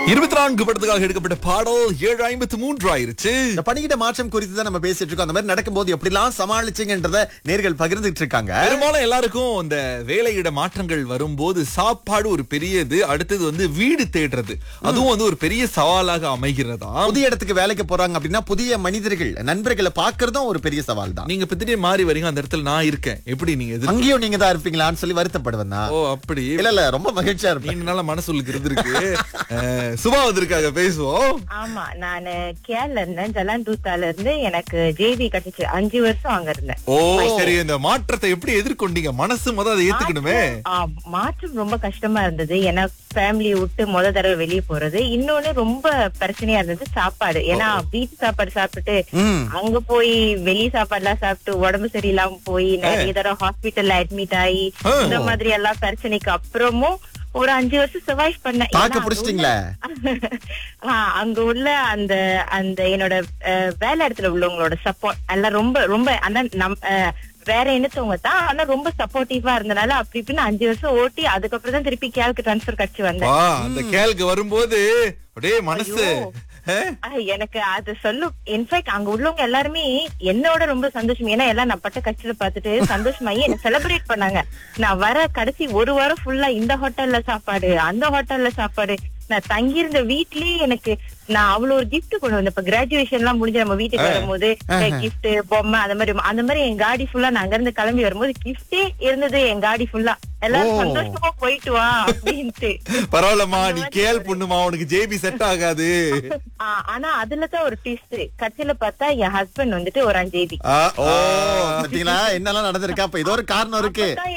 இருபத்தி நான்கு படத்துக்காக எடுக்கப்பட்ட பாடல் ஏழு ஐம்பத்தி மூன்று ஆயிருச்சு இந்த பணியிட மாற்றம் குறித்து தான் நம்ம பேசிட்டு இருக்கோம் அந்த மாதிரி நடக்கும்போது எப்படிலாம் சமாளிச்சீங்கன்றத நேர்கள் பகிர்ந்துட்டு இருக்காங்க பெரும்பாலும் எல்லாருக்கும் இந்த வேலையிட மாற்றங்கள் வரும்போது சாப்பாடு ஒரு பெரியது அடுத்தது வந்து வீடு தேடுறது அதுவும் வந்து ஒரு பெரிய சவாலாக அமைகிறதா புதிய இடத்துக்கு வேலைக்கு போறாங்க அப்படின்னா புதிய மனிதர்கள் நண்பர்களை பாக்குறதும் ஒரு பெரிய சவால் தான் நீங்க இப்ப திடீர்னு மாறி வரீங்க அந்த இடத்துல நான் இருக்கேன் எப்படி நீங்க எதிர் அங்கேயும் நீங்க தான் இருப்பீங்களான்னு சொல்லி வருத்தப்படுவேன் தான் ஓ அப்படி இல்ல இல்ல ரொம்ப மகிழ்ச்சியா இருப்பேன் நீண்ட நாள மனசுக்கு இருக்கு அஹ், சுபா வந்திருக்காங்க பேசுவோம் ஆமா நானு கேரள இருந்தேன் ஜலாந்தூத்தால இருந்து எனக்கு ஜேவி கிடைச்சிச்சு அஞ்சு வருஷம் அங்க இருந்தேன் ஓ சரி இந்த மாற்றத்தை எப்படி எதிர்கொண்டீங்க மனசு முத அதை ஏத்துக்கணுமே ஆ, மாற்றம் ரொம்ப கஷ்டமா இருந்தது ஏன்னா ஃபேமிலியை விட்டு முத தடவை வெளியே போறது இன்னொன்னு ரொம்ப பிரச்சனையா இருந்தது சாப்பாடு ஏன்னா வீட்டு சாப்பாடு சாப்பிட்டுட்டு ம். அங்க போய் வெளி சாப்பாடு எல்லாம் சாப்பிட்டு உடம்பு சரியில்லாம போய் நிறைய தடவை ஹாஸ்பிட்டல்ல அட்மிட் ஆகி ஆ. இந்த மாதிரி எல்லாம் பிரச்சனைக்கு அப்புறமும் ஒரு அஞ்சு வருஷம் சர்வைவ் பண்ணேன் தாக்கு ஏன்னா அங்க பிடிச்சிட்டீங்களே ஆ, அங்க உள்ள அந்த அந்த என்னோட அஹ், வேலை இடத்துல உள்ளவங்களோட சப்போர்ட் எல்லாம் ரொம்ப ரொம்ப ஆனா நம் அஹ், வேற இனத்தவங்க தான் ஆனா ரொம்ப சப்போர்ட்டிவா இருந்தனால அப்படி இப்படின்னு அஞ்சு வருஷம் ஓட்டி அதுக்கப்புறம் தான் திருப்பி கேலுக்கு ட்ரான்ஸ்பர் கிடைச்சு வந்தேன் வா அந்த கேளுக்கு வரும்போது அப்படியே மனசு அஹ், ஆ, எனக்கு அது சொல்லும் இன்ஃபேக்ட் அங்க உள்ளவங்க எல்லாருமே என்னோட ரொம்ப சந்தோஷம் ஏன்னா எல்லாம் நான் பட்ட கஷ்டத்தை பார்த்துட்டு சந்தோஷமாயி என்ன செலிப்ரேட் பண்ணாங்க நான் வர கடைசி ஒரு வாரம் ஃபுல்லா இந்த ஹோட்டல்ல சாப்பாடு அந்த ஹோட்டல்ல சாப்பாடு நான் தங்கியிருந்த வீட்லயே எனக்கு நான் அவ்வளவு ஒரு gift கொண்டு வந்தேன் இப்ப கிராஜுவேஷன் எல்லாம் முடிஞ்சு நம்ம வீட்டுக்கு வரும்போது கிஃப்ட் பொம்மை அந்த மாதிரி அந்த மாதிரி என் காடி ஃபுல்லா நான் அங்க இருந்து கிளம்பி வரும்போது கிஃப்டே இருந்தது என் காடி ஃபுல்லா எல்லாரும் ஓ. சந்தோஷமா போயிட்டு வா அப்படின்ட்டு பரவாயில்லம்மா நீ கேள் பொண்ணுமா உனக்கு ஜேபி செட் ஆகாது ஆ, ஆனா அதுலதான் ஒரு ட்விஸ்ட் கட்சியில பார்த்தா என் ஹஸ்பண்ட் வந்துட்டு ஒரு அஞ்சேபி ஆ, ஓ ஆ. பாத்தீங்களா என்னெல்லாம் நடந்திருக்கா அப்ப ஏதோ ஒரு காரணம் இருக்கு அப்பதான்